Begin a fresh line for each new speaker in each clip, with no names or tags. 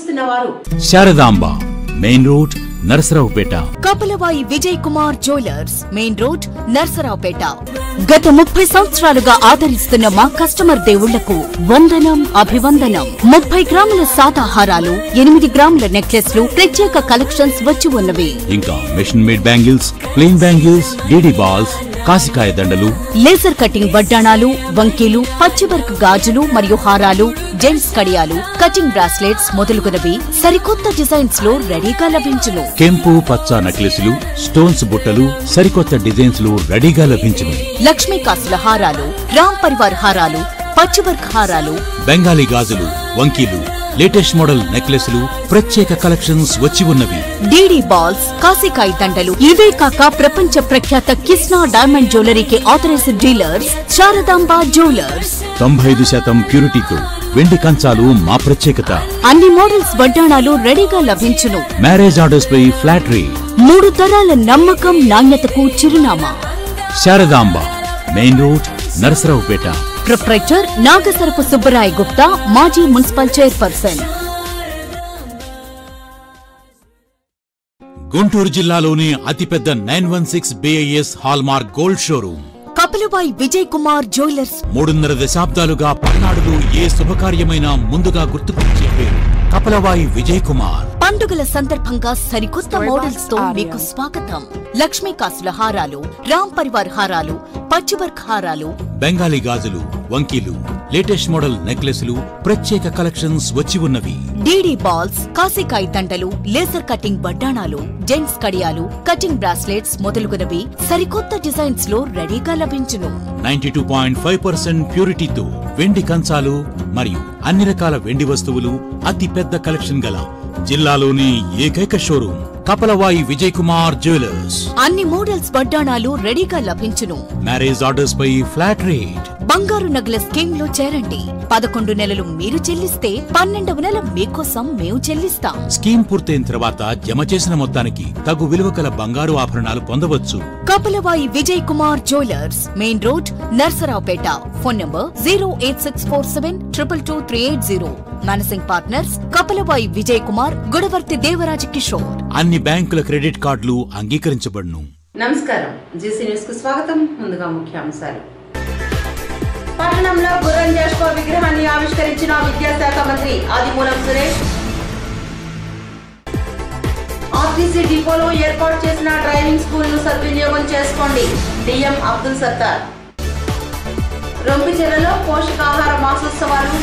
అందిస్తున్న వారు
Saradamba main road Narasaraopet
Kapalavayi Vijay Kumar jewellers main road Narsaraopet గత ముప్పై సంవత్సరాలుగా ఆదరిస్తున్న మా కస్టమర్ దేవుళ్లకు వందనం అభివందనం ముప్పై గ్రాముల సాదాహారాలు ఎనిమిది గ్రాముల నెక్లెస్లు ప్రత్యేక కలెక్షన్స్ వచ్చి ఉన్నవి
ఇంకా machine made bangles plain bangles DD balls కాసికాయ దండలు
లేజర్ కటింగ్ వడ్డాణాలు వంకీలు పచ్చివర్క్ గాజులు మరియు హారాలు జెంట్స్ కడియాలు కటింగ్ బ్రాస్లెట్స్ మొదలుగునవి సరికొత్త డిజైన్స్ లో రెడీగా లభించును
కెంపు పచ్చ నెక్లెస్లు స్టోన్స్ బుట్టలు సరికొత్త డిజైన్స్ లో రెడీగా లభించును
లక్ష్మీ కాసుల హారాలు రామ్ పరివార్ హారాలు పచ్చివర్క్ హారాలు
బెంగాలీ గాజులు వంకీలు లేటెస్ట్ మోడల్ నెక్లెస్లు ప్రత్యేక కలెక్షన్స్ వచ్చి ఉన్నవి
డీడీ బాల్స్ కాసికాయ దండలు ఇవే కాక ప్రపంచ ప్రఖ్యాత కిస్నా డైమండ్ జ్యువెలరీకి ఆథరైజ్డ్ డీలర్స్ శారదాంబ జ్యువెలర్స్
తొంభై ఐదు శాతం ప్యూరిటీతో వెండి కంచాలు మా ప్రత్యేకత
అన్ని మోడల్స్ వడ్డాణాలు రెడీగా లభించును
మ్యారేజ్ ఆర్డర్స్ పై ఫ్లాట్ రేట్
మూడు తరాల నమ్మకం నాణ్యతకు చిరునామా
Saradamba main road Narasaraopet
proprietor Nagasarapu Subbaray Gupta మాజీ మున్సిపల్ చైర్పర్సన్
గుంటూరు జిల్లాలోని అతిపెద్ద nine one six BIS hallmark gold showroom
Kapilavayi Vijay Kumar jewellers
మూడున్నర దశాబ్దాలుగా పల్నాడులో ఏ శుభకార్యమైనా ముందుగా గుర్తుకొచ్చే పేరు కపలవాయి విజయ్ కుమార్
పండుగల సందర్భంగా సరికొత్త మోడల్స్ తో మీకు స్వాగతం లక్ష్మీ కాసుల హారాలు రామ్ పరివార్ హారాలు పచ్చివర్క్ హారాలు
బెంగాలీ గాజులు వంకీలు లేటెస్ట్ మోడల్ నెక్లెస్లు ప్రత్యేక కలెక్షన్స్ వచ్చి ఉన్నవి
డీడీ బాల్స్ కాసికాయ దండలు లేజర్ కటింగ్ వడ్డాణాలు జెంట్స్ కడియాలు కటింగ్ బ్రాస్లెట్స్ మొదలుగునవి సరికొత్త డిజైన్స్ లో రెడీగా లభించును
ninety two point five percent ప్యూరిటీతో వెండి కంచాలు మరియు అన్ని రకాల వెండి వస్తువులు అతి పెద్ద కలెక్షన్ గల జిల్లాలోని ఏకైక షోరూమ్ కపలవాయి విజయ్ కుమార్ జ్యువెలర్స్
అన్ని మోడల్స్ వడ్డాణాలు రెడీగా లభించును
మ్యారేజ్ ఆర్డర్స్ పై ఫ్లాట్ రేట్
బంగారు నగల స్కీమ్ లో చేరండి పదకొండు నెలలు మీరు చెల్లిస్తే పన్నెండవ నెల మీకోసం మేము చెల్లిస్తాం
స్కీమ్ పూర్తయిన తర్వాత జమ చేసిన మొత్తానికి తగు విలువ కల బంగారు ఆభరణాలు పొందవచ్చు
Kapalavayi Vijay Kumar jewellers main road Narsaraopet phone number zero eight six four seven triple two three eight zero managing partners Kapalavayi Vijay Kumar Gudavarthi Devaraja Kishore
అన్ని బ్యాంకుల క్రెడిట్ కార్డులు అంగీకరించబడును
నమస్కారం జీసీ న్యూస్ కు స్వాగతం ముందుగా ముఖ్యాంశాలు పట్టణంలో గుర్రం జాషువా విగ్రహాన్ని ఆవిష్కరించిన విద్యాశాఖ మంత్రి ఆదిమూలం సురేష్ ఆర్టీసీ డిపోలో ఏర్పాటు చేసిన డ్రైవింగ్ స్కూల్ ను సద్వినియోగం చేసుకోండి డిఎం అబ్దుల్ సత్తార్ రొంపిచెర్లలో పోషకాహార మాసోత్సవాలు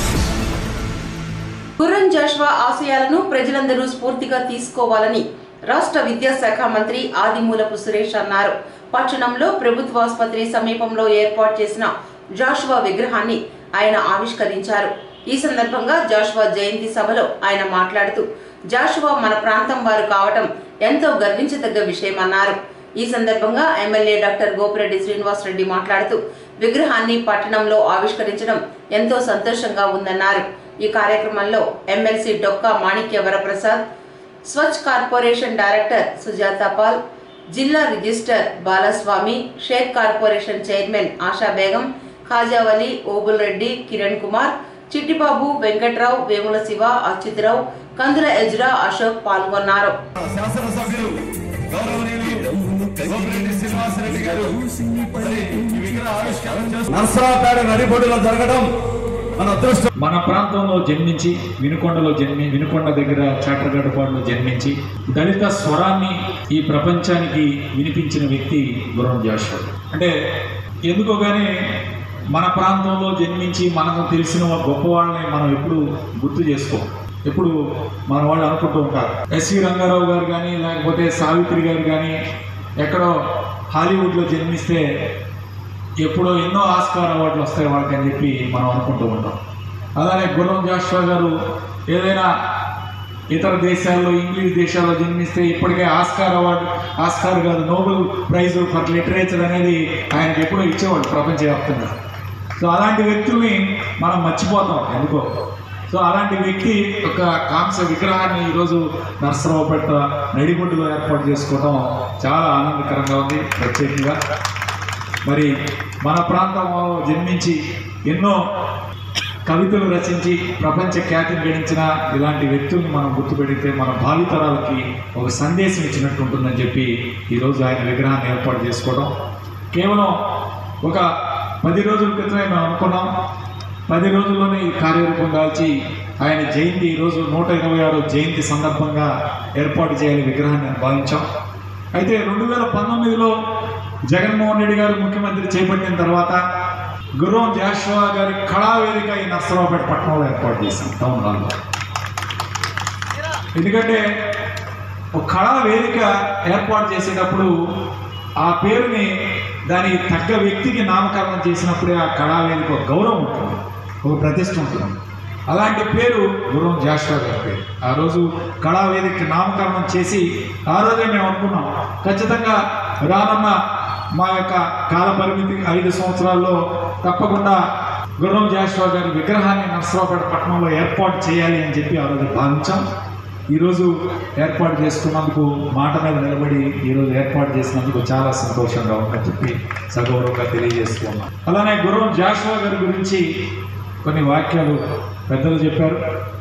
గుర్రం జాషువా ఆశయాలను ప్రజలందరూ స్ఫూర్తిగా తీసుకోవాలని రాష్ట్ర విద్యాశాఖ మంత్రి ఆదిమూలపు సురేష్ అన్నారు పట్టణంలో ప్రభుత్వ ఆసుపత్రి సమీపంలో ఏర్పాటు చేసిన జాషువా విగ్రహాన్ని ఆయన ఆవిష్కరించారు ఈ సందర్భంగా జాషువా జయంతి సభలో ఆయన మాట్లాడుతూ జాషువా మన ప్రాంతం వారు కావటం ఎంతో గర్వించదగ్గ విషయమన్నారు ఈ సందర్భంగా ఎమ్మెల్యే డాక్టర్ గోపిరెడ్డి శ్రీనివాస్ రెడ్డి మాట్లాడుతూ విగ్రహాన్ని పట్టణంలో ఆవిష్కరించడం ఎంతో సంతోషంగా ఉందన్నారు ఈ కార్యక్రమంలో MLC Dokka Manikya Varaprasad Swachh corporation director Sujatha Paul జిల్లా register Balaswamy Shaik corporation chairman Asha Begum Khajavali Obul Reddy Kiran Kumar Chittibabu Venkatrao Vemula Siva Achyutarao Kandula Ezra Ashok పాల్గొన్నారు
శాసనసభ్యులు గౌరవనీయులు గోపిరెడ్డి శ్రీనివాసరెడ్డి గారు మరి ఈ విగ్రహ ఆవిష్కరణ చేస్తున్నారు. నర్సరావుపేట నడిబొడ్డులో జరగడం మన అదృష్టం
మన ప్రాంతంలో జన్మించి వినుకొండలో జన్మి వినుకొండ దగ్గర చాట్రగడ్డపాడులో జన్మించి దళిత స్వరాన్ని ఈ ప్రపంచానికి వినిపించిన వ్యక్తి గురం జాషువా అంటే ఎందుకో కానీ మన ప్రాంతంలో జన్మించి మనకు తెలిసిన వా- గొప్ప వాళ్ళని మనం ఎప్పుడు గుర్తు చేసుకోం ఎప్పుడు మన వాళ్ళు అనుకుంటూ ఉంటారు ఎస్వి రంగారావు గారు కానీ లేకపోతే సావిత్రి గారు కానీ ఎక్కడో హాలీవుడ్లో జన్మిస్తే ఎప్పుడో ఎన్నో ఆస్కార్ అవార్డులు వస్తాయి వాళ్ళకి అని చెప్పి మనం అనుకుంటూ ఉంటాం అలానే గుర్రం జాషువా గారు ఏదైనా ఇతర దేశాల్లో ఇంగ్లీష్ దేశాల్లో జన్మిస్తే ఇప్పటికే ఆస్కార్ అవార్డు ఆస్కార్ కాదు నోబెల్ ప్రైజ్ ఫర్ లిటరేచర్ అనేది ఆయనకి ఎప్పుడో ఇచ్చేవాడు ప్రపంచవ్యాప్తంగా సో అలాంటి వ్యక్తుల్ని మనం మర్చిపోతాం ఎందుకో సో అలాంటి వ్యక్తి ఒక కాంస్య విగ్రహాన్ని ఈరోజు నర్సరావుపేట నడిబొడ్డులో ఏర్పాటు చేసుకోవడం చాలా ఆనందకరంగా ఉంది ప్రత్యేకంగా మరి మన ప్రాంతంలో జన్మించి ఎన్నో కవితలు రచించి ప్రపంచ ఖ్యాతిని గడించిన ఇలాంటి వ్యక్తుల్ని మనం గుర్తుపెడితే మన భావితరాలకి ఒక సందేశం ఇచ్చినట్టు ఉంటుందని చెప్పి ఈరోజు ఆయన విగ్రహాన్ని ఏర్పాటు చేసుకోవడం కేవలం ఒక పది రోజుల క్రితమే మేము అనుకున్నాం పది రోజుల్లోనే ఈ కార్యరూపం దాల్చి ఆయన జయంతి ఈరోజు నూట ఇరవై ఆరు జయంతి సందర్భంగా ఏర్పాటు చేయాలి విగ్రహాన్ని అని భావించాం అయితే రెండు వేల పంతొమ్మిదిలో జగన్మోహన్ రెడ్డి గారు ముఖ్యమంత్రి చేపట్టిన తర్వాత గుర్రం జాషువా గారి కళావేదిక ఈ నర్సరావుపేట పట్టణంలో ఏర్పాటు చేశాం టౌన్ హాల్లో ఎందుకంటే ఒక కళా వేదిక ఏర్పాటు చేసేటప్పుడు ఆ పేరుని దానికి తగ్గ వ్యక్తికి నామకరణం చేసినప్పుడే ఆ కళా వేదిక ఒక గౌరవం ఉంటుంది ఒక ప్రతిష్ట ఉంటుంది అలాంటి పేరు గుర్రం జాషువా గారి పేరు ఆ రోజు కళా వేదికకి నామకరణం చేసి ఆ రోజే మేము అనుకున్నాం ఖచ్చితంగా రానున్న మా యొక్క కాల పరిమితి ఐదు సంవత్సరాల్లో తప్పకుండా గుర్రం జాషువా గారి విగ్రహాన్ని నర్సరావుపేట పట్టణంలో ఏర్పాటు చేయాలి అని చెప్పి ఆ రోజు భావించాం ఈరోజు ఏర్పాటు చేసుకున్నందుకు మాట మీద నిలబడి ఈరోజు ఏర్పాటు చేసినందుకు చాలా సంతోషంగా ఉందని చెప్పి సగౌరవంగా తెలియజేస్తున్నాం అలానే గుర్రం జాషువా గారి గురించి కొన్ని వాక్యాలు పెద్దలు చెప్పారు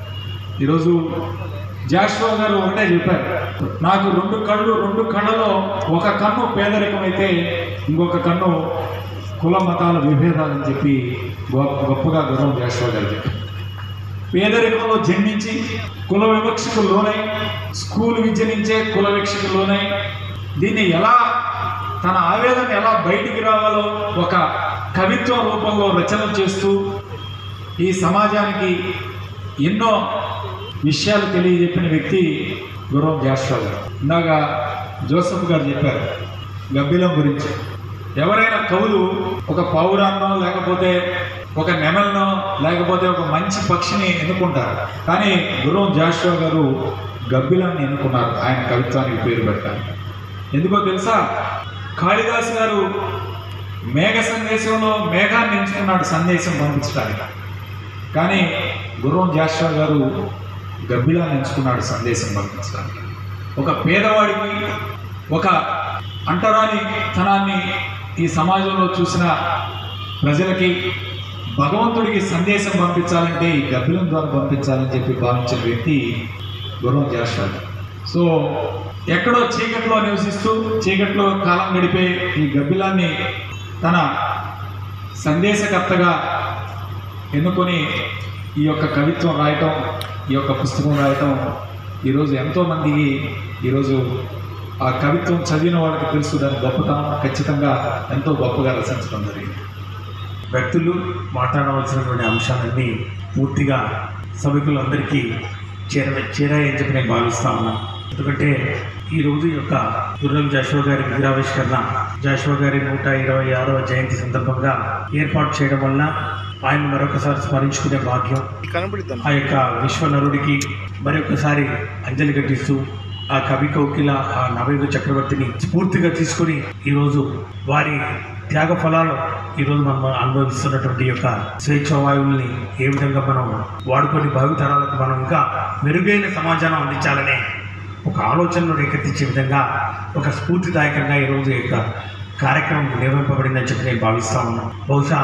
ఈరోజు జాషువా గారు ఒకటే చెప్పారు నాకు రెండు కళ్ళు రెండు కళ్ళలో ఒక కన్ను పేదరికం అయితే ఇంకొక కన్ను కుల మతాల విభేదాలని చెప్పి గొప్ప గొప్పగా గుర్రం జాషువా గారు చెప్పారు పేదరికంలో జన్మించి కుల వివక్షకు లోనై స్కూల్ విద్య నుంచే కుల వివక్షకు లోనై దీన్ని ఎలా తన ఆవేదన ఎలా బయటికి రావాలో ఒక కవిత్వం రూపంలో రచనలు చేస్తూ ఈ సమాజానికి ఎన్నో విషయాలు తెలియజెప్పిన వ్యక్తి గుర్రం జాషువా గారు ఇందాక జోసఫ్ గారు చెప్పారు గబ్బిలం గురించి ఎవరైనా కవులు ఒక పౌరాన్నో లేకపోతే ఒక నెమలనో లేకపోతే ఒక మంచి పక్షిని ఎన్నుకుంటారు కానీ గుర్రం జాషువా గారు గబ్బిలాన్ని ఎన్నుకున్నారు ఆయన కవిత్వానికి పేరు పెట్టారు ఎందుకో తెలుసా కాళిదాస్ గారు మేఘ సందేశంలో మేఘాన్ని ఎంచుకున్నాడు సందేశం పంపించడానికి కానీ గుర్రం జాషువా గారు గబ్బిలాన్ని ఎంచుకున్నాడు సందేశం పంపించడానికి ఒక పేదవాడికి ఒక అంటరాని తనాన్ని ఈ సమాజంలో చూసిన ప్రజలకి భగవంతుడికి సందేశం పంపించాలంటే ఈ గబ్బిలం ద్వారా పంపించాలని చెప్పి భావించిన వ్యక్తి గుర్రం జాషువా గారు. సో ఎక్కడో చీకట్లో నివసిస్తూ చీకట్లో కాలం గడిపే ఈ గబ్బిలాన్ని తన సందేశకర్తగా ఎన్నుకొని ఈ యొక్క కవిత్వం రాయటం ఈ యొక్క పుస్తకం రాయటం ఈరోజు ఎంతోమందికి ఈరోజు ఆ కవిత్వం చదివిన వాళ్ళకి తెలుసు దాని గొప్పతనం ఖచ్చితంగా ఎంతో గొప్పగా రచించడం జరిగింది
వ్యక్తులు మాట్లాడవలసినటువంటి అంశాలన్నీ పూర్తిగా సభికులందరికీ చేర చేరాయని చెప్పి నేను భావిస్తా ఉన్నాను ఎందుకంటే ఈ రోజు యొక్క గుర్రం జాషువా గారి విగ్రహావిష్కరణ జాషువా గారి నూట ఇరవై ఆరవ జయంతి సందర్భంగా ఏర్పాటు చేయడం వలన ఆయన మరొకసారి స్మరించుకునే భాగ్యం ఆ యొక్క విశ్వనరుడికి మరొకసారి అంజలి ఘటిస్తూ ఆ కవి కౌకిల ఆ నవయుగ చక్రవర్తిని స్ఫూర్తిగా తీసుకొని ఈరోజు వారి త్యాగ ఫలాలు ఈరోజు మనం అనుభవిస్తున్నటువంటి యొక్క స్వేచ్ఛ వాయువుల్ని ఏ విధంగా మనం వాడుకొని భావితరాలకు మనం ఇంకా మెరుగైన సమాజాన్ని అందించాలనే ఒక ఆలోచనను రేకెత్తించే విధంగా ఒక స్ఫూర్తిదాయకంగా ఈరోజు ఈ యొక్క కార్యక్రమం నిర్వహింపబడిందని చెప్పి నేను భావిస్తా ఉన్నాను బహుశా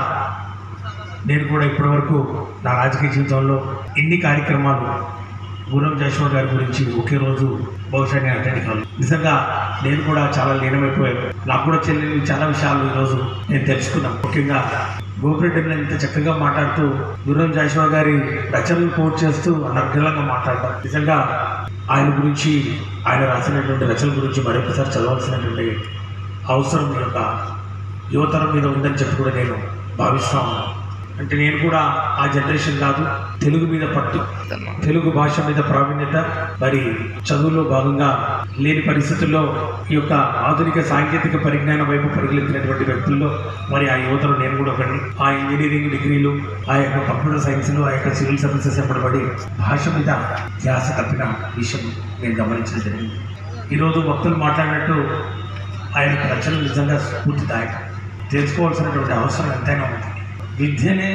నేను కూడా ఇప్పటివరకు నా రాజకీయ జీవితంలో ఎన్ని కార్యక్రమాలు గురం జాషువా గారి గురించి ఒకే రోజు బహుశా నేను అటెండ్ కాదు నిజంగా నేను కూడా చాలా లీనమైపోయాను నాకు కూడా చెల్లిని చాలా విషయాలు ఈరోజు నేను తెలుసుకున్నాను ముఖ్యంగా గోపిరెడ్డి ఇంత చక్కగా మాట్లాడుతూ గురం జాషువా గారి రచనలు పోస్ట్ చేస్తూ అనర్గళంగా మాట్లాడతారు నిజంగా ఆయన గురించి ఆయన రాసినటువంటి రచనల గురించి మరొకసారి చదవాల్సినటువంటి అవసరం ఈ యొక్క యువతరం మీద ఉందని చెప్పి కూడా నేను భావిస్తా ఉన్నాను అంటే నేను కూడా ఆ జనరేషన్ కాదు తెలుగు మీద పట్టు తెలుగు భాష మీద ప్రావీణ్యత మరి చదువులో భాగంగా లేని పరిస్థితుల్లో ఈ యొక్క ఆధునిక సాంకేతిక పరిజ్ఞానం వైపు పరిగెత్తినటువంటి వ్యక్తుల్లో మరి ఆ యువతలో నేను కూడా ఒకటి ఆ ఇంజనీరింగ్ డిగ్రీలు ఆ యొక్క కంప్యూటర్ సైన్స్లు ఆ యొక్క సివిల్ సర్వీసెస్ ఎంబడబడి భాష మీద ధ్యాస తప్పిన విషయం నేను గమనించడం జరిగింది ఈరోజు భక్తులు మాట్లాడినట్టు ఆయన యొక్క రచనలు నిజంగా స్ఫూర్తిదాయకం తెలుసుకోవాల్సినటువంటి అవసరం ఎంతైనా ఉంది విద్యనే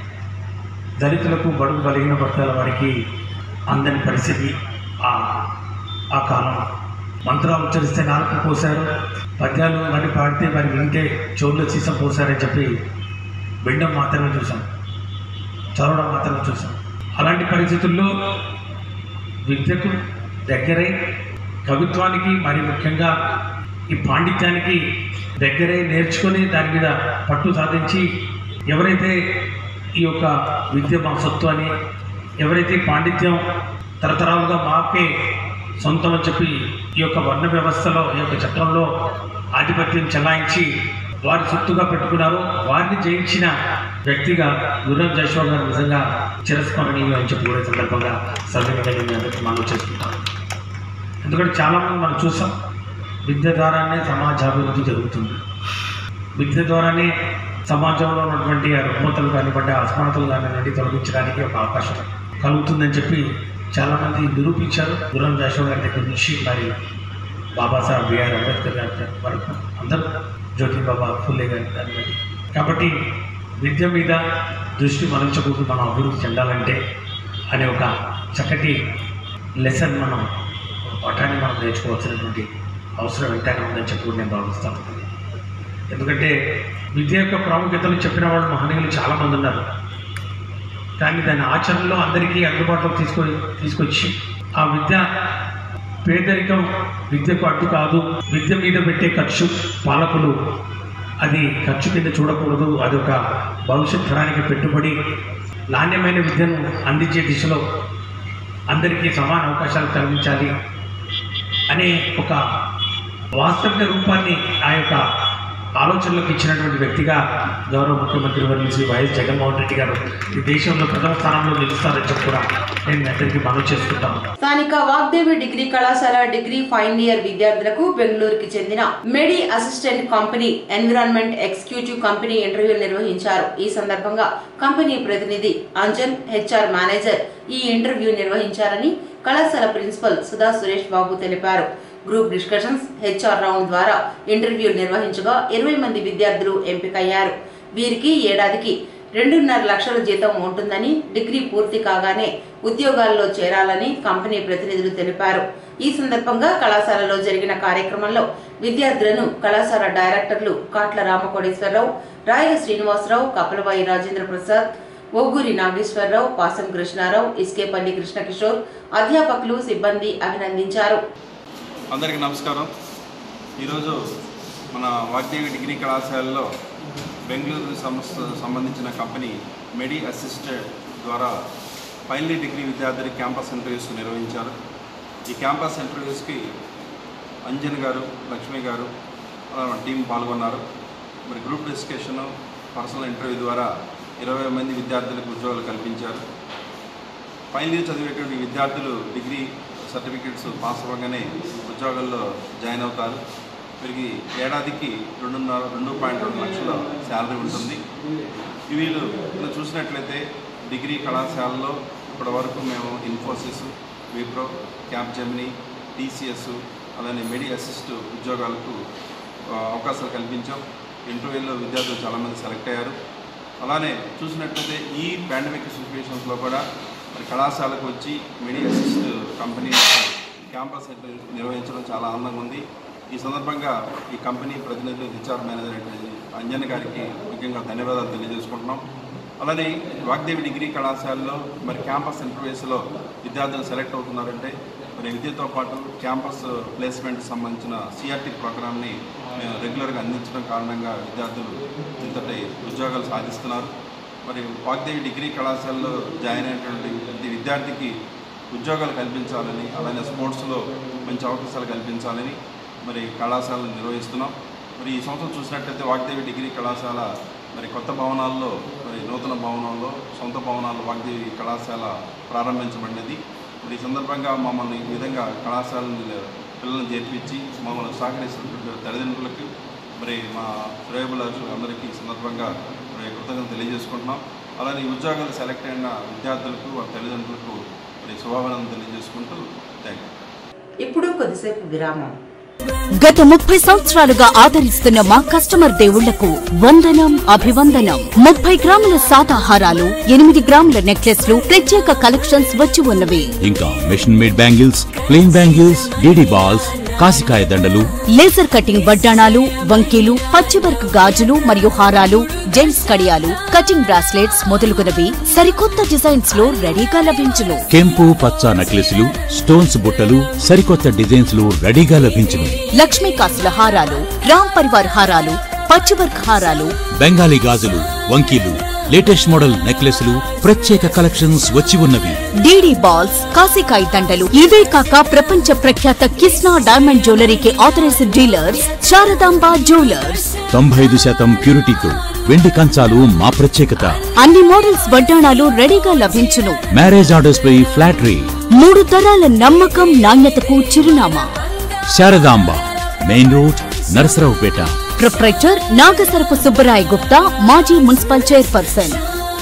దళితులకు బడుగు బలహీన వర్గాల వారికి అందని పరిస్థితి ఆ ఆ కాలం మంత్రాలు ఉచ్చరిస్తే నాలుగు పోశారు పద్యాలు మరి పాడితే మరి వింటే చెవుల్లో సీసం పోశారని చెప్పి వినడం మాత్రమే చూసాం చదవడం మాత్రం చూసాం అలాంటి పరిస్థితుల్లో విద్యకు దగ్గరై కవిత్వానికి మరి ముఖ్యంగా ఈ పాండిత్యానికి దగ్గరై నేర్చుకొని దాని మీద పట్టు సాధించి ఎవరైతే ఈ యొక్క విద్య మా సొత్తు అని ఎవరైతే పాండిత్యం తరతరాలుగా మాకే సొంతం అని చెప్పి ఈ యొక్క వర్ణ వ్యవస్థలో ఈ యొక్క చట్టంలో ఆధిపత్యం చెలాయించి వారి సొత్తుగా పెట్టుకున్నారో వారిని జయించిన వ్యక్తిగా గుర్రం జైశ్వర్ గారు నిజంగా చిరస్మరణీయం అని చెప్పి కూడా ఈ సందర్భంగా సభ్యులుగా నేను అందరికీ మనం చేసుకుంటాను ఎందుకంటే చాలామంది మనం చూసాం విద్య ద్వారానే సమాజాభివృద్ధి జరుగుతుంది విద్య ద్వారానే సమాజంలో ఉన్నటువంటి ఆ రుగ్మతలు కానివ్వండి అసమానతలు కానివ్వండి తొలగించడానికి ఒక అవకాశం కలుగుతుందని చెప్పి చాలామంది నిరూపించారు గురం జాషో గారి దగ్గర నుంచి మరి బాబాసాహెబ్ బిఆర్ అంబేద్కర్ గారి వరకు అందరూ జ్యోతిబాబా ఫుల్లే గారి కానివ్వండి కాబట్టి విద్య మీద దృష్టి మరల్చకూడదు మనం అభివృద్ధి చెందాలంటే అనే ఒక చక్కటి లెసన్ మనం ఒక పాఠాన్ని మనం నేర్చుకోవాల్సినటువంటి అవసరం ఎంతైనా ఉందని చెప్పి కూడా నేను భావిస్తాను ఎందుకంటే విద్య యొక్క ప్రాముఖ్యతలు చెప్పిన వాళ్ళు మహనీయులు చాలామంది ఉన్నారు కానీ దాని ఆచరణలో అందరికీ అందుబాటులోకి తీసుకొ తీసుకొచ్చి ఆ విద్య పేదరికం విద్యకు అడ్డు కాదు విద్య మీద పెట్టే ఖర్చు పాలకులు అది ఖర్చు కింద చూడకూడదు అది ఒక భవిష్యత్ తరానికి పెట్టుబడి నాణ్యమైన విద్యను అందించే దిశలో అందరికీ సమాన అవకాశాలు కల్పించాలి అనే ఒక వాస్తవిక రూపాన్ని ఆ యొక్క ఆలోచనలకు ఇచ్చినటువంటి వ్యక్తిగా గౌరవ ముఖ్యమంత్రి వర్యులు శ్రీ వైఎస్ జగన్మోహన్ రెడ్డి గారు ఈ దేశంలో ప్రథమ స్థానంలో నిలుస్తారని చెప్పి కూడా నేను మీ అందరికీ మనవి చేసుకుంటాను
స్థానిక వాగ్దేవి డిగ్రీ కళాశాల డిగ్రీ ఫైనల్ ఇయర్ విద్యార్థులకు బెంగళూరుకి చెందిన Medi assistant company environment executive company interview నిర్వహించారు ఈ సందర్భంగా కంపెనీ ప్రతినిధి అంజన్ హెచ్ఆర్ మేనేజర్ ఈ ఇంటర్వ్యూ నిర్వహించారని కళాశాల ప్రిన్సిపల్ సుధా సురేష్ బాబు తెలిపారు గ్రూప్ డిస్కషన్స్ హెచ్ఆర్ రౌండ్ ద్వారా ఇంటర్వ్యూ నిర్వహించగా ఇరవై మంది విద్యార్థులు ఎంపికయ్యారు వీరికి ఏడాదికి రెండున్నర లక్షల జీతం ఉంటుందని డిగ్రీ పూర్తి కాగానే ఉద్యోగాల్లో చేరాలని కంపెనీ ప్రతినిధులు తెలిపారు ఈ సందర్భంగా కళాశాలలో జరిగిన కార్యక్రమంలో విద్యార్థులను కళాశాల డైరెక్టర్లు కాట్ల రామకోడేశ్వరరావు రాయల శ్రీనివాసరావు కపలవాయి రాజేంద్ర ప్రసాద్ ఒగ్గూరి నాగేశ్వరరావు పాసం కృష్ణారావు ఇస్కేపల్లి కృష్ణకిషోర్ అధ్యాపకులు సిబ్బంది అభినందించారు
అందరికీ నమస్కారం ఈరోజు మన వాగ్దేవి డిగ్రీ కళాశాలలో బెంగళూరు సంస్థ సంబంధించిన కంపెనీ మెడి అసిస్టెడ్ ద్వారా ఫైనల్ డిగ్రీ విద్యార్థులు క్యాంపస్ ఇంటర్వ్యూస్ నిర్వహించారు ఈ క్యాంపస్ ఇంటర్వ్యూస్కి అంజన్ గారు లక్ష్మి గారు అలా మన టీం పాల్గొన్నారు మరి గ్రూప్ డిస్కషన్ పర్సనల్ ఇంటర్వ్యూ ద్వారా ఇరవై మంది విద్యార్థులకు ఉద్యోగాలు కల్పించారు ఫైనల్ ఇయర్ చదివేటువంటి విద్యార్థులు డిగ్రీ సర్టిఫికెట్స్ పాస్ అవ్వగానే ఉద్యోగాల్లో జాయిన్ అవుతారు వీరికి ఏడాదికి రెండున్నర రెండు పాయింట్ రెండు లక్షల శాలరీ ఉంటుంది వీళ్ళు మనం చూసినట్లయితే డిగ్రీ కళాశాలలో ఇప్పటి వరకు మేము ఇన్ఫోసిస్ విప్రో క్యాప్ జెమిని టీసీఎస్ అలానే మెడి అసిస్ట్ ఉద్యోగాలకు ఆ, అవకాశాలు కల్పించాం ఇంటర్వ్యూలో విద్యార్థులు చాలామంది సెలెక్ట్ అయ్యారు అలానే చూసినట్లయితే ఈ పాండమిక్ సిచ్యువేషన్స్లో కూడా మరి కళాశాలకు వచ్చి Medi Assist company campus interview నిర్వహించడం చాలా ఆనందంగా ఉంది ఈ సందర్భంగా ఈ కంపెనీ ప్రతినిధులు హెచ్ఆర్ మేనేజర్ అయినటువంటి అంజన్ గారికి ముఖ్యంగా ధన్యవాదాలు తెలియజేసుకుంటున్నాం అలానే వాగ్దేవి డిగ్రీ కళాశాలలో మరి క్యాంపస్ ఇంటర్వ్యూస్లో విద్యార్థులు సెలెక్ట్ అవుతున్నారంటే మరి విద్యతో పాటు క్యాంపస్ ప్లేస్మెంట్ సంబంధించిన సిఆర్టీ ప్రోగ్రామ్ని మేము రెగ్యులర్గా అందించడం కారణంగా విద్యార్థులు ఇంతటి ఉద్యోగాలు సాధిస్తున్నారు మరి వాగ్దేవి డిగ్రీ కళాశాలలో జాయిన్ అయినటువంటి ప్రతి విద్యార్థికి ఉద్యోగాలు కల్పించాలని అలానే స్పోర్ట్స్లో మంచి అవకాశాలు కల్పించాలని మరి కళాశాలను నిర్వహిస్తున్నాం మరి ఈ సంవత్సరం చూసినట్లయితే వాగ్దేవి డిగ్రీ కళాశాల మరి కొత్త భవనాల్లో మరి నూతన భవనంలో సొంత భవనాల్లో వాగ్దేవి కళాశాల ప్రారంభించబడినది మరి ఈ సందర్భంగా మమ్మల్ని ఈ విధంగా కళాశాలను పిల్లలను చేర్పించి మమ్మల్ని సహకరిస్తున్నటువంటి తల్లిదండ్రులకు మరి మా శ్రేయబులాషులు అందరికీ ఈ సందర్భంగా మరి కృతజ్ఞతలు తెలియజేసుకుంటున్నాం అలానే ఈ ఉద్యోగాలు సెలెక్ట్ అయిన విద్యార్థులకు వారి తల్లిదండ్రులకు మరి శుభాభినందనలు తెలియజేసుకుంటూ థ్యాంక్ యూ
ఇప్పుడు కొద్దిసేపు విరామం
గత ముప్పై సంవత్సరాలుగా ఆదరిస్తున్న మా కస్టమర్ దేవుళ్లకు వందనం అభివందనం ముప్పై గ్రాముల సాదాహారాలు ఎనిమిది గ్రాముల నెక్లెస్లు ప్రత్యేక కలెక్షన్స్ వచ్చి ఉన్నవి
ఇంకా machine made bangles plain bangles DD balls కాసికాయ దండలు
లేజర్ కటింగ్ వడ్డాణాలు వంకీలు పచ్చివర్క్ గాజులు మరియు హారాలు జెంట్స్ కడియాలు కటింగ్ బ్రాస్లెట్స్ మొదలుగునవి సరికొత్త డిజైన్స్ లో రెడీగా లభించును
కెంపు పచ్చ నక్లెస్లు స్టోన్స్ బుట్టలు సరికొత్త డిజైన్స్ లు రెడీగా లభించును
లక్ష్మీ కాసుల హారాలు రామ్ పరివార్ హారాలు పచ్చివర్క్ హారాలు
బెంగాలీ గాజులు వంకీలు లేటెస్ట్ మోడల్ నెక్లెస్లు ప్రత్యేక కలెక్షన్స్ వచ్చి ఉన్నవి
డీడీ బాల్స్ కాసికాయ దండలు ఇవే కాక ప్రపంచ ప్రఖ్యాత కిస్నా డైమండ్ జ్యువెలరీకి ఆథరైజ్డ్ డీలర్స్ శారదాంబ జ్యువెలర్స్
తొంభై ఐదు శాతం ప్యూరిటీతో వెండి కంచాలు మా ప్రత్యేకత
అన్ని మోడల్స్ వడ్డాణాలు రెడీగా లభించును
మ్యారేజ్ ఆర్డర్స్ పై ఫ్లాట్ రేట్
మూడు తరాల నమ్మకం నాణ్యతకు చిరునామా
Saradamba main road Narasaraopet
proprietor Nagasarapu Subbaraya Gupta మాజీ మున్సిపల్ చైర్పర్సన్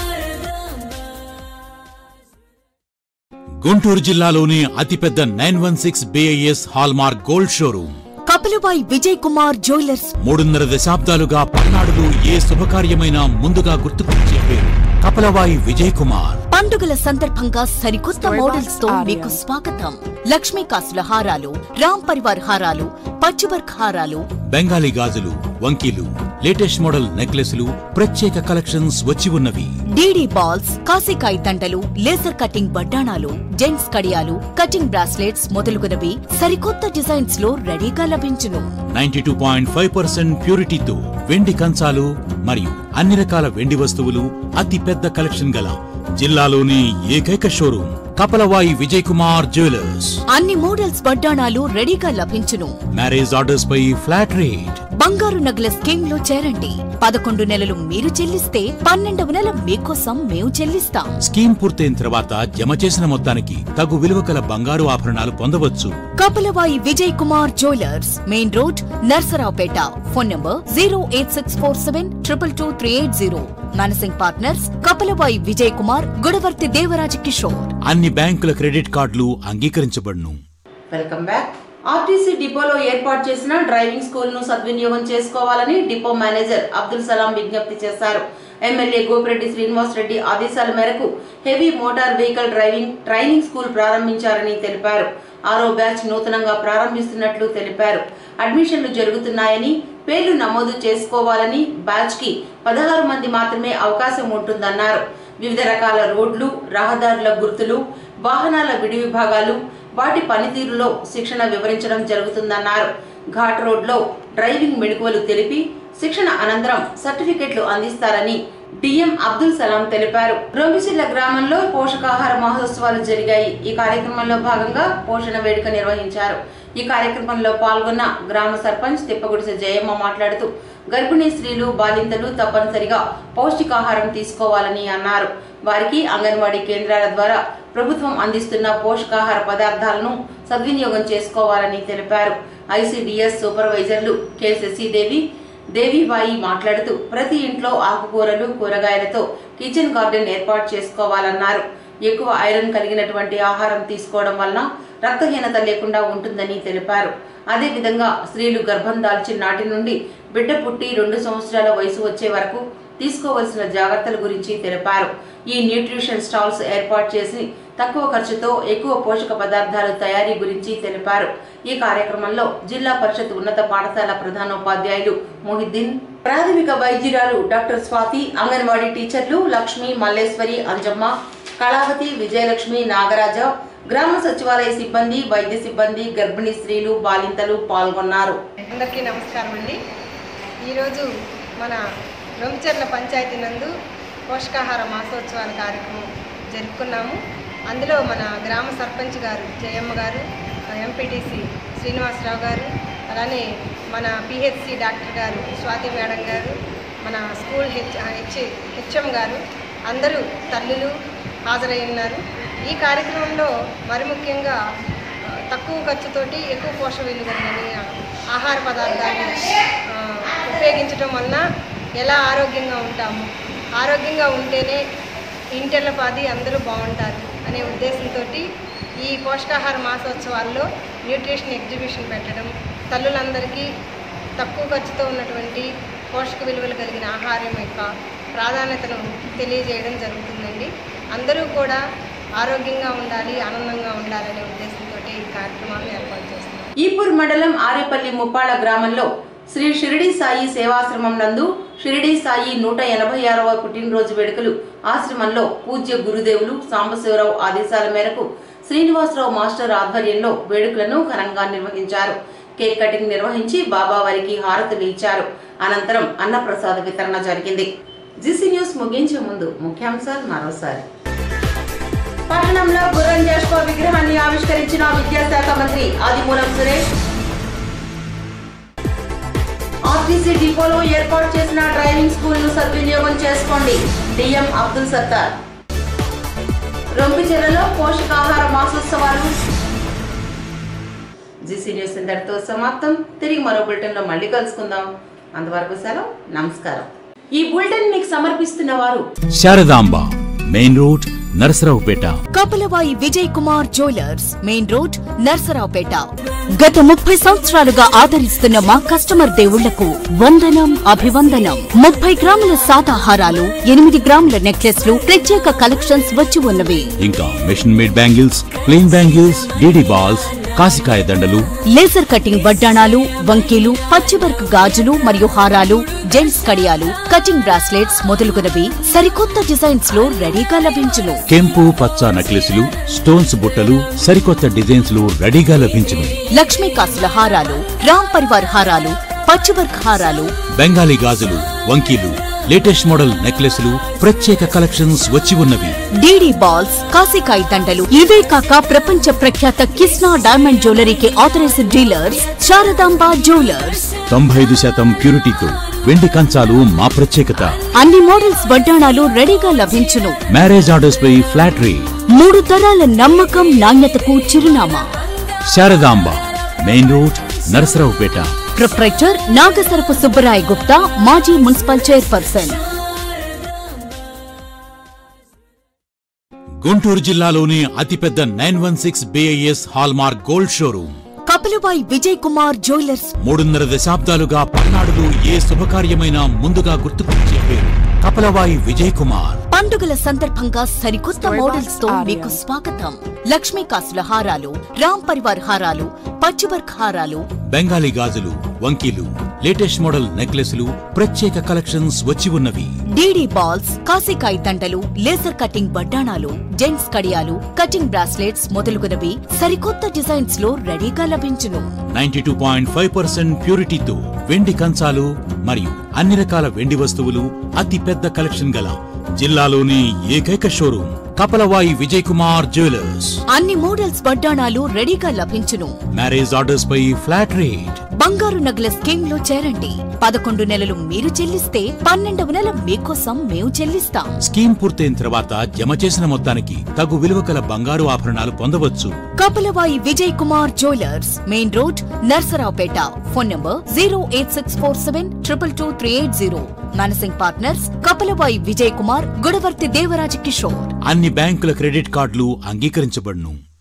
గుంటూరు జిల్లాలోని అతిపెద్ద nine one six BIS hallmark gold showroom
Kapilabai Vijay Kumar jewellers
మూడున్నర దశాబ్దాలుగా పల్నాడులో ఏ శుభకార్యమైనా ముందుగా గుర్తుకొచ్చే పేరు కపలవాయి విజయ్ కుమార్
పండుగల సందర్భంగా సరికొత్త మోడల్స్ తో మీకు స్వాగతం లక్ష్మీ కాసుల హారాలు రామ్ పరివార్ హారాలు పచ్చివర్క్ హారాలు
బెంగాలీ గాజులు వంకీలు లేటెస్ట్ మోడల్ నెక్లెస్లు ప్రత్యేక కలెక్షన్స్ వచ్చి ఉన్నవి
డీడీ బాల్స్ కాసికాయ దండలు లేజర్ కటింగ్ వడ్డాణాలు జెంట్స్ కడియాలు కటింగ్ బ్రాస్లెట్స్ మొదలుగునవి సరికొత్త డిజైన్స్ లో రెడీగా లభించును
ninety two point five percent ప్యూరిటీతో వెండి కంచాలు మరియు అన్ని రకాల వెండి వస్తువులు అతి పెద్ద కలెక్షన్ గల జిల్లాలోని ఏకైక షోరూమ్ కపలవాయి విజయ్ కుమార్ జ్యువెలర్స్
అన్ని మోడల్స్ వడ్డాణాలు రెడీగా లభించును
మ్యారేజ్ ఆర్డర్స్ పై ఫ్లాట్ రేట్
బంగారు నగల స్కీమ్ లో చేరండి పదకొండు నెలలు మీరు చెల్లిస్తే పన్నెండవ నెల మీకోసం మేము చెల్లిస్తాం
స్కీమ్ పూర్తయిన తర్వాత జమ చేసిన మొత్తానికి తగు విలువ కల బంగారు ఆభరణాలు పొందవచ్చు
Kapalavayi Vijay Kumar jewellers main road Narsaraopet phone number zero eight six four seven triple two three eight zero managing partners Kapalavayi Vijay Kumar Gudavarthi Devaraja Kishore
అన్ని బ్యాంకుల క్రెడిట్ కార్డులు అంగీకరించబడును
వెల్కమ్ బ్యాక్ ఆర్టీసీ డిపోలో ఏర్పాటు చేసిన డ్రైవింగ్ స్కూల్ ను సద్వినియోగం చేసుకోవాలని డిపో మేనేజర్ అబ్దుల్ సలాం విజ్ఞప్తి చేశారు ఎమ్మెల్యే గోపిరెడ్డి శ్రీనివాస్ రెడ్డి ఆదేశాల మేరకు heavy motor vehicle driving training school ప్రారంభించారని తెలిపారు ఆరో బ్యాచ్ నూతనంగా ప్రారంభిస్తున్నట్లు తెలిపారు అడ్మిషన్లు జరుగుతున్నాయని పేర్లు నమోదు చేసుకోవాలని బ్యాచ్ కి పదహారు మంది మాత్రమే అవకాశం ఉంటుందన్నారు వివిధ రకాల రోడ్లు రహదారుల గుర్తులు వాహనాల విడి విభాగాలు వాటి పనితీరులో శిక్షణ వివరించడం జరుగుతుందన్నారు ఘాట్ రోడ్లో డ్రైవింగ్ మెళుకువలు తెలిపి శిక్షణ అనంతరం సర్టిఫికెట్లు అందిస్తారని డిఎం అబ్దుల్ సలాం తెలిపారు రోమిసిల్ల గ్రామంలో పోషకాహార మహోత్సవాలు జరిగాయి ఈ కార్యక్రమంలో భాగంగా పోషణ వేడుక నిర్వహించారు ఈ కార్యక్రమంలో పాల్గొన్న గ్రామ సర్పంచ్ తిప్పగుడిసె జయమ్మ మాట్లాడుతూ గర్భిణీ స్త్రీలు బాలింతలు తప్పనిసరిగా పౌష్టికాహారం తీసుకోవాలని అన్నారు వారికి అంగన్వాడీ కేంద్రాల ద్వారా ప్రభుత్వం అందిస్తున్న పోషకాహార పదార్థాలను సద్వినియోగం చేసుకోవాలని తెలిపారు ఐసిడిఎస్ సూపర్వైజర్లు కె శశిదేవి దేవిబాయి మాట్లాడుతూ ప్రతి ఇంట్లో ఆకుకూరలు కూరగాయలతో కిచెన్ గార్డెన్ ఏర్పాటు చేసుకోవాలన్నారు ఎక్కువ ఐరన్ కలిగినటువంటి ఆహారం తీసుకోవడం వలన రక్తహీనత లేకుండా ఉంటుందని తెలిపారు అదేవిధంగా స్త్రీలు గర్భం దాల్చిన నాటి నుండి బిడ్డ పుట్టి రెండు సంవత్సరాల వయసు వచ్చే వరకు తీసుకోవలసిన జాగ్రత్తల గురించి తెలిపారు ఈ న్యూట్రిషన్ స్టాల్స్ ఏర్పాటు చేసి తక్కువ ఖర్చుతో ఎక్కువ పోషక పదార్థాల తయారీ గురించి తెలిపారు ఈ కార్యక్రమంలో జిల్లా పరిషత్ ఉన్నత పాఠశాల ప్రధానోపాధ్యాయులు మొహిద్దీన్ ప్రాథమిక వైద్యురాలు డాక్టర్ స్వాతి అంగన్వాడీ టీచర్లు లక్ష్మి మల్లేశ్వరి అంజమ్మ కళావతి విజయలక్ష్మి నాగరాజ గ్రామ సచివాలయ సిబ్బంది వైద్య సిబ్బంది గర్భిణీ స్త్రీలు బాలింతలు పాల్గొన్నారు
అందరికీ నమస్కారం అండి ఈరోజు మన రొంచెర్ల పంచాయతీ నందు పోషకాహార మాసోత్సవాల కార్యక్రమం జరుపుకున్నాము అందులో మన గ్రామ సర్పంచ్ గారు జయమ్మ గారు ఎంపీటీసీ శ్రీనివాసరావు గారు అలానే మన పిహెచ్సి డాక్టర్ గారు స్వాతి మేడం గారు మన స్కూల్ హెచ్ హెచ్ హెచ్ఎం గారు అందరూ తల్లులు హాజరై ఉన్నారు ఈ కార్యక్రమంలో మరి ముఖ్యంగా ఆ, తక్కువ ఖర్చుతోటి ఎక్కువ పోషక విలువ కలిగిన ఆహార పదార్థాలు ఆ, ఉపయోగించడం వలన ఎలా ఆరోగ్యంగా ఉంటాము ఆరోగ్యంగా ఉంటేనే ఇంటెల్లపాది అందరూ బాగుంటారు అనే ఉద్దేశంతో ఈ పోషకాహార మాసోత్సవాల్లో న్యూట్రిషన్ ఎగ్జిబిషన్ పెట్టడం తల్లులందరికీ తక్కువ ఖర్చుతో ఉన్నటువంటి పోషక విలువలు కలిగిన ఆహారం యొక్క ప్రాధాన్యతను తెలియజేయడం జరుగుతుందండి అందరూ కూడా ఆరోగ్యంగా ఉండాలి ఆనందంగా ఉండాలనే ఉద్దేశంతో ఈ కార్యక్రమాలను ఏర్పాటు చేస్తున్నాం
ఈపూర్ మండలం ఆరేపల్లి ముప్పాళ గ్రామంలో శ్రీ షిరిడి సాయి సేవాశ్రమం నందు షిరిడి సాయి నూట ఎనభై ఆరవ పుట్టినరోజు వేడుకలు ఆశ్రమంలో పూజ్య గురుదేవులు సాంబశివరావు ఆదేశాల మేరకు శ్రీనివాసరావు మాస్టర్ ఆధ్వర్యంలో వేడుకలను ఘనంగా నిర్వహించారు కేక్ కటింగ్ నిర్వహించి బాబావారికి హారతులు ఇచ్చారు అనంతరం అన్నప్రసాద వితరణ జరిగింది జిసి న్యూస్ ముగించే ముందు ముఖ్యాంశాలు మరోసారి పట్టణంలో గుర్రం జాష్వా విగ్రహాన్ని ఆవిష్కరించిన విద్యాశాఖ మంత్రి ఆదిమూలం సురేష్ ఆర్టీసీ డిపోలో ఏర్పాటు చేసిన డ్రైవింగ్ స్కూల్ ను సద్వినియోగం చేసుకోండి డిఎం అబ్దుల్ సత్తార్ రొంపిచెర్లలో పోషకాహార మాసోత్సవాలు జీసీ న్యూస్ ఇంతటితో సమాప్తం తిరిగి మరో బులెటిన్ లో మళ్ళీ కలుసుకుందాం అంతవరకు సెలవు నమస్కారం ఈ బులెటిన్ మీకు సమర్పిస్తున్న వారు
Saradamba main road Narasaraopet
Kapalavayi Vijay Kumar jewellers main road Narsaraopet గత ముప్పై సంవత్సరాలుగా ఆదరిస్తున్న మా కస్టమర్ దేవుళ్లకు వందనం అభివందనం ముప్పై గ్రాముల సాదాహారాలు ఎనిమిది గ్రాముల నెక్లెస్లు ప్రత్యేక కలెక్షన్స్ వచ్చి ఉన్నవి
ఇంకా machine made bangles plain bangles DD balls కాసికాయ దండలు
లేజర్ కటింగ్ వడ్డాణాలు వంకీలు పచ్చివర్క్ గాజులు మరియు హారాలు జెంట్స్ కడియాలు కటింగ్ బ్రాస్లెట్స్ మొదలుగునవి సరికొత్త డిజైన్స్ లో రెడీగా లభించును
కెంపు పచ్చ నెక్లెస్లు స్టోన్స్ బుట్టలు సరికొత్త డిజైన్స్ లు రెడీగా లభించును
లక్ష్మీ కాసుల హారాలు రామ్ పరివార్ హారాలు పచ్చివర్క్ హారాలు
బెంగాలీ గాజులు వంకీలు లేటెస్ట్ మోడల్ నెక్లెస్లు ప్రత్యేక కలెక్షన్స్ వచ్చి ఉన్నవి
డీడీ బాల్స్ కాసికాయ దండలు ఇవే కాక ప్రపంచ ప్రఖ్యాత కిస్నా డైమండ్ జ్యువెలరీకి ఆథరైజ్డ్ డీలర్స్ శారదాంబ జ్యువెలర్స్
తొంభై ఐదు శాతం ప్యూరిటీతో వెండి కంచాలు మా ప్రత్యేకత
అన్ని మోడల్స్ వడ్డాణాలు రెడీగా లభించును
మ్యారేజ్ ఆర్డర్స్ పై ఫ్లాట్ రేట్
మూడు తరాల నమ్మకం నాణ్యతకు చిరునామా
Saradamba main road Narasaraopet
proprietor Nagasarapu Subbaraya Gupta మాజీ మున్సిపల్ చైర్పర్సన్
గుంటూరు జిల్లాలోని అతిపెద్ద nine one six BIS hallmark gold showroom
Kapilabai Vijay Kumar jewellers
మూడున్నర దశాబ్దాలుగా పల్నాడులో ఏ శుభకార్యమైనా ముందుగా గుర్తుకొచ్చే పేరు కపలవాయి విజయ్ కుమార్
పండుగల సందర్భంగా సరికొత్త మోడల్స్ తో మీకు స్వాగతం లక్ష్మీ కాసుల హారాలు రామ్ పరివార్ హారాలు పచ్చివర్క్ హారాలు
బెంగాలీ గాజులు వంకీలు లేటెస్ట్ మోడల్ నెక్లెస్లు ప్రత్యేక కలెక్షన్స్ వచ్చి ఉన్నవి
డీడీ బాల్స్ కాసికాయ దండలు లేజర్ కటింగ్ బడ్డాణాలు జెంట్స్ కడియాలు కటింగ్ బ్రాస్లెట్స్ మొదలుగునవి సరికొత్త డిజైన్స్ లో రెడీగా లభించును
ninety two point five percent ప్యూరిటీతో వెండి కంచాలు మరియు అన్ని రకాల వెండి వస్తువులు అతి పెద్ద కలెక్షన్ గల జిల్లాలోని ఏకైక షోరూమ్ కపలవాయి విజయ్ కుమార్ జ్యువెలర్స్
అన్ని మోడల్స్ వడ్డాణాలు రెడీగా లభించును
మ్యారేజ్ ఆర్డర్స్ పై ఫ్లాట్ రేట్
బంగారు నగల స్కీమ్ లో చేరండి పదకొండు నెలలు మీరు చెల్లిస్తే పన్నెండవ నెల మీకోసం మేము చెల్లిస్తాం
స్కీమ్ పూర్తయిన తర్వాత జమ చేసిన మొత్తానికి తగు విలువ కల బంగారు ఆభరణాలు పొందవచ్చు
Kapalavayi Vijay Kumar jewellers main road Narsaraopet phone number zero eight six four seven triple two three eight zero managing partners Kapalavayi Vijay Kumar Gudavarthi Devaraja Kishore
అన్ని బ్యాంకుల క్రెడిట్ కార్డులు అంగీకరించబడును